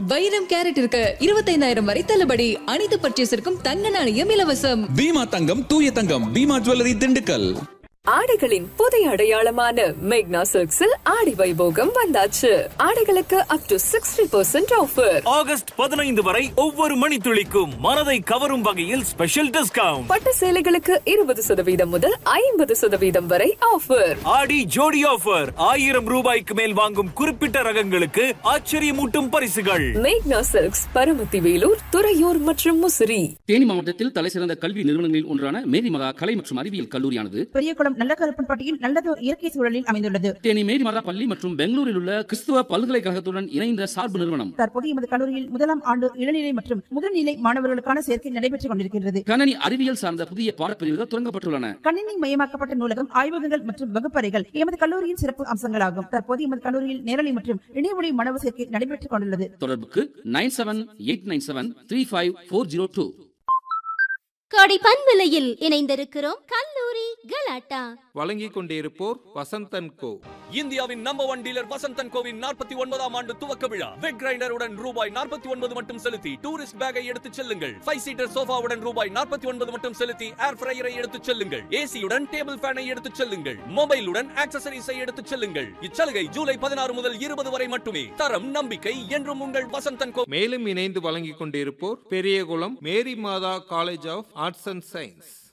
வைரம் கேரட் இருக்கு இருபத்தைந்தாயிரம் வரை தள்ளுபடி அனைத்து பர்ச்சேஸிற்கும் தங்க நாணயம் இலவசம் பீமா தங்கம் தூய தங்கம் பீமா ஜுவல்லரி திண்டுக்கல் ஆடைகளின் புதிய அடையாளமான மேக்னா சில்க்ஸில் ஆடி வைபோகம் வந்தாச்சு ஆடைகளுக்கு up to sixty percent offer August பதினைந்து வரை ஒவ்வொரு மணித்துளிக்கும் மனதை கவரும் வகையில் ஸ்பெஷல் டிஸ்கவுண்ட் பட்டு சேலைகளுக்கு இருபது சதவீதம் முதல் ஐம்பது சதவீதம் வரை ஆஃபர் ஆடி ஜோடி ஆஃபர் ஆயிரம் ரூபாய்க்கு மேல் வாங்கும் குறிப்பிட்ட ரகங்களுக்கு ஆச்சரியமூட்டும் பரிசுகள் மேக்னா சில்க்ஸ் பரமத்தி வேலூர் துறையூர் மற்றும் முசிறி தேனி மாவட்டத்தில் தலைசிறந்த கல்வி நிறுவனங்களில் ஒன்றான மேரி மகா கலை மற்றும் அறிவியல் கல்லூரியானது பெரியகுளம் நல்ல கருப்பன்பட்டியில் நல்லதோர் இயற்கை சூழலில் அமைந்துள்ளது தேனி மேரி மாதா பள்ளி மற்றும் பெங்களூரில் உள்ள கிறிஸ்துவ பல்கலைக்கழகத்துடன் இணைந்த சார்பு நிறுவனம் தற்போது எமது கல்லூரியில் முதலாம் ஆண்டு இளநிலை மற்றும் முதுநிலை மாணவர்களுக்கான சேர்க்கை நடைபெற்றுக் கொண்டிருக்கிறது கணனி அறிவியல் சார்ந்த புதிய பாடப்பிரிவுகள் தொடங்கப்பட்டுள்ளன கணினி மயமாக்கப்பட்ட நூலகம் ஆய்வகங்கள் மற்றும் வகுப்பறைகள் எமது கல்லூரியின் சிறப்பு அம்சங்களாகும் தற்போது எமது கல்லூரியில் நேரலை மற்றும் இணையவழி மாணவர் சேர்க்கை நடைபெற்றுக் கொண்டுள்ளது தொடர்புக்கு nine seven eight nine seven three five four zero two கோடை பண்பலையில் இணைந்திருக்கிறோம் கல்லூரி கலாட்டா வழங்கிக் கொண்டிருப்போர் வசந்தன் கோ இந்தியாவின் நம்பர் ஒன் டீலர் வசந்தன் கோவின் நாற்பத்தி ஒன்பதாம் ஆண்டு துவக்க விழா வெக் கிரைண்டருடன் ரூபாய் நாற்பத்தி ஒன்பது மட்டும் செலுத்தி டூரிஸ்ட் பேக்கை எடுத்துச் செல்லுங்கள் ஃபைவ் சீட்டர் சோஃபாவுடன் ரூபாய் நாற்பத்தி ஒன்பது மட்டும் செலுத்தி ஏர் ஃப்ரையரை எடுத்துச் செல்லுங்கள் ஏசியுடன் டேபிள் ஃபேனை எடுத்துச் செல்லுங்கள் மொபைலுடன் ஆக்சசரிஸை எடுத்துச் செல்லுங்கள் இச்சலுகை ஜூலை பதினாறு முதல் இருபது வரை மட்டுமே தரம் நம்பிக்கை என்றும் உங்கள் வசந்தன் கோ மேலும் இணைந்து வழங்கிக் கொண்டிருப்போர் Periyakulam Mary Matha college of arts and science